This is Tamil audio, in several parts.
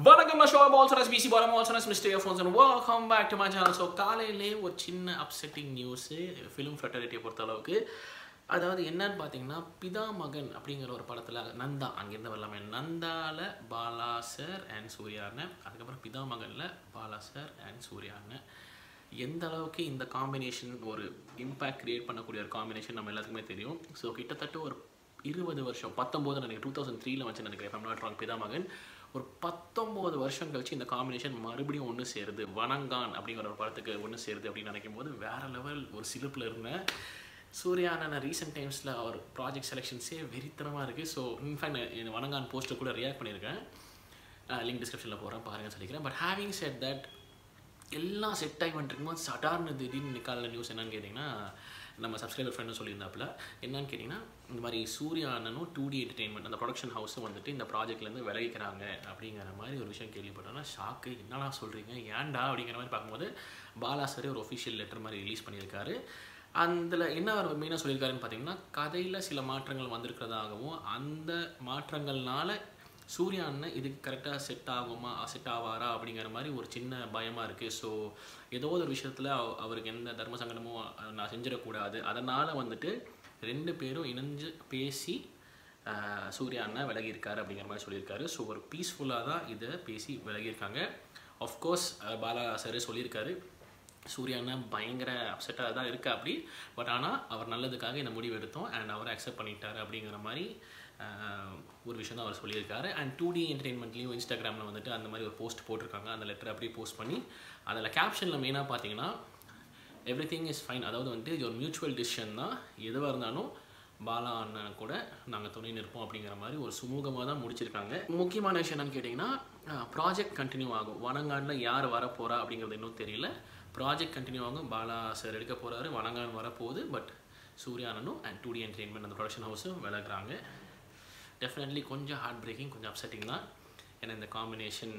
வணக்கம் நான் ஷோபா ஆல்சனஸ் பிசி பாலம் ஆல்சனஸ் மிஸ்டர் ஃபோன்ஸ் and welcome back to my channel so காலையிலே ஒரு சின்ன அப்செட்டிங் நியூஸு ஃபிலிம் ஃப்ரெட்டரிட்டியை பொறுத்த அளவுக்கு அதாவது என்னன்னு பார்த்தீங்கன்னா பிதா மகன் அப்படிங்கிற ஒரு படத்தில் நந்தா அங்கேருந்து வரலாமே நந்தால பாலா சார் அண்ட் சூர்யா அண்ணன் அதுக்கப்புறம் பிதா மகனில் பாலா சார் அண்ட் சூர்யா அண்ணன் எந்த அளவுக்கு இந்த காம்பினேஷன் ஒரு இம்பேக்ட் கிரியேட் பண்ணக்கூடிய ஒரு காம்பினேஷன் நம்ம எல்லாத்துக்குமே தெரியும் ஸோ கிட்டத்தட்ட ஒரு இருபது வருஷம் பத்தொம்போது நினைக்கிறேன் டூ தௌசண்ட் த்ரீல வச்சு நினைக்கிறேன் I'm not wrong பிதா மகன் ஒரு பத்தொம்போது வருஷம் கழிச்சு இந்த காம்பினேஷன் மறுபடியும் ஒன்று சேருது வனங்கான் அப்படிங்கிற ஒரு படத்துக்கு ஒன்று சேருது அப்படின்னு நினைக்கும் போது வேற லெவல் ஒரு சிலிப்பில் இருந்தேன் சூர்யா நான் ரீசெண்ட் டைம்ஸில் அவர் ப்ராஜெக்ட் செலெக்ஷன்ஸே வெறித்தனமாக இருக்குது ஸோ இன்ஃபேக்ட் இந்த வனங்கான் போஸ்ட்டை கூட ரியாக்ட் பண்ணியிருக்கேன் லிங்க் டிஸ்கிரிப்ஷனில் போகிறேன் பாருங்கன்னு சொல்லிக்கிறேன் பட் ஹேவிங் செட் தட் எல்லாம் செட் ஆகி வந்துருக்கும்போது சடார்னு திடீர்னு நிக்கால நியூஸ் என்னன்னு கேட்டிங்கன்னா நம்ம சப்ஸ்கிரைபர் ஃப்ரெண்டும் சொல்லியிருந்தாப்புல என்னன்னு கேட்டிங்கன்னா இந்த மாதிரி சூர்யா அண்ணனும் டூ டி என்டர்டெயின்மெண்ட் அந்த ப்ரொடக்ஷன் ஹவுஸும் வந்துட்டு இந்த ப்ராஜெக்ட்லேருந்து விலகிக்கிறாங்க அப்படிங்கிற மாதிரி ஒரு விஷயம் கேள்விப்பட்டோன்னா ஷாக்கு என்னடா சொல்கிறீங்க ஏன்டா அப்படிங்கிற மாதிரி பார்க்கும்போது பாலா சார் ஒரு ஒஃபிஷியல் லெட்டர் மாதிரி ரிலீஸ் பண்ணியிருக்காரு அதில் என்ன அவர் மெயினாக சொல்லியிருக்காருன்னு பார்த்தீங்கன்னா கதையில் சில மாற்றங்கள் வந்திருக்கிறதாகவும் அந்த மாற்றங்கள்னால சூர்யா அண்ணன் இதுக்கு கரெக்டாக செட் ஆகுமா செட் ஆவாரா அப்படிங்கிற மாதிரி ஒரு சின்ன பயமாக இருக்குது ஸோ ஏதோ ஒரு விஷயத்தில் அவருக்கு எந்த தர்ம சங்கடமும் அஹ், நான் செஞ்சிடக்கூடாது அதனால் வந்துட்டு ரெண்டு பேரும் இணைஞ்சு பேசி அஹ், சூர்யா அண்ணன் விலகியிருக்காரு அப்படிங்கிற மாதிரி சொல்லியிருக்காரு ஸோ ஒரு பீஸ்ஃபுல்லாக தான் இதை பேசி விலகியிருக்காங்க ஆஃப்கோர்ஸ் பாலா சார் சொல்லியிருக்காரு சூர்யா அண்ணன் பயங்கர அப்செட்டாக தான் இருக்கா அப்படி பட் ஆனால் அவர் நல்லதுக்காக இந்த முடிவு எடுத்தோம் அண்ட் அவர் அக்செப்ட் பண்ணிட்டாரு அப்படிங்கிற மாதிரி ஆஹ், ஒரு விஷயம் தான் அவர் சொல்லியிருக்காரு அண்ட் டூ டி என்டர்டெயின்மெண்ட்லேயும் இன்ஸ்டாகிராமில் வந்துட்டு அந்த மாதிரி ஒரு போஸ்ட் போட்டிருக்காங்க அந்த லெட்டர் அப்படியே போஸ்ட் பண்ணி அதில் கேப்ஷனில் மெயினாக பார்த்தீங்கன்னா எவ்ரி திங் இஸ் ஃபைன் அதாவது வந்துட்டு இது ஒரு மியூச்சுவல் டிசிஷன் தான் எதுவாக இருந்தாலும் பாலா அண்ணன் கூட நாங்கள் துணை நிற்போம் அப்படிங்கிற மாதிரி ஒரு சுமூகமாக தான் முடிச்சிருக்காங்க முக்கியமான விஷயம் என்னன்னு கேட்டிங்கன்னா ப்ராஜெக்ட் கண்டினியூ ஆகும் வனங்கானில் யார் வர போகிறா அப்படிங்கிறது இன்னும் தெரியல ப்ராஜெக்ட் கண்டினியூ ஆகும் பாலா சார் எடுக்க போகிறாரு வனங்கான் வரப்போகுது பட் சூர்யா அண்ணனும் அண்ட் டூ டி என்டர்டெயின்மெண்ட் அந்த ப்ரொடக்ஷன் ஹவுஸும் விலகுறாங்க டெஃபினெட்லி கொஞ்சம் ஹார்ட் பிரேக்கிங் கொஞ்சம் அப்செட்டிங் தான் ஏன்னா இந்த காம்பினேஷன்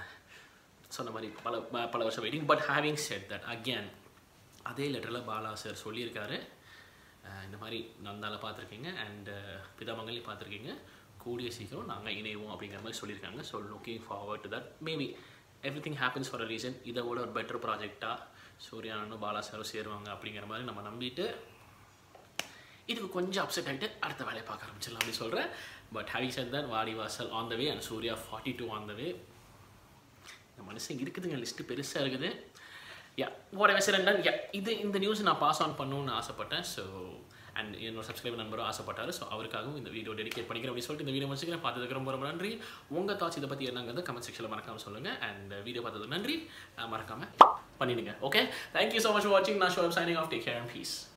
சொன்ன மாதிரி பல ப- பல வருஷம் waiting but having said that again அதே லெட்டரில் பாலா சார் சொல்லியிருக்காரு அஹ் இந்த மாதிரி நந்தால பார்த்துருக்கீங்க அண்ட் பிதாமங்கலையும் பார்த்துருக்கீங்க கூடிய சீக்கிரம் நாங்கள் இணைவோம் அப்படிங்கிற மாதிரி சொல்லியிருக்காங்க so looking forward to that maybe everything happens for a reason இதை விட ஒரு பெட்டர் ப்ராஜெக்டாக சூர்யானும் பாலா சாரும் சேருவாங்க அப்படிங்கிற மாதிரி நம்ம நம்பிட்டு இதுக்கு கொஞ்சம் அப்செட் ஆகிட்டு அடுத்த வேலையை பார்க்க ஆரம்பிச்சிடலாம் அப்படின்னு சொல்கிறேன் but having said that Vaadi Vaasal on the way and Suriya forty two on the way இந்த மனுஷன் இருக்குதுங்க லிஸ்ட்டு பெருசாக இருக்குது யா ஒரு வெசரன் யா இது இந்த நியூஸ் நான் பாஸ் ஆன் பண்ணணும்னு ஆசைப்பட்டேன் ஸோ அண்ட் என்னோட சப்ஸ்கிரைபர் நண்பரும் ஆசைப்பட்டாரு ஸோ அவருக்காகவும் இந்த வீடியோ டெடிகேட் பண்ணிக்கிறேன் அப்படின்னு சொல்லிட்டு இந்த வீடியோ முடிச்சுக்கிறேன் பார்த்ததுக்கு ரொம்ப ரொம்ப நன்றி உங்கள் தாட்ஸ் இதை பற்றி என்னங்கிறத கமெண்ட் செக்ஷனில் மறக்காமல் சொல்லுங்கள் அண்ட் வீடியோ பார்த்ததுக்கு நன்றி அஹ் மறக்காம பண்ணிடுங்க okay thank you so much for வாட்சிங் நான் ஷோ signing off take care and piece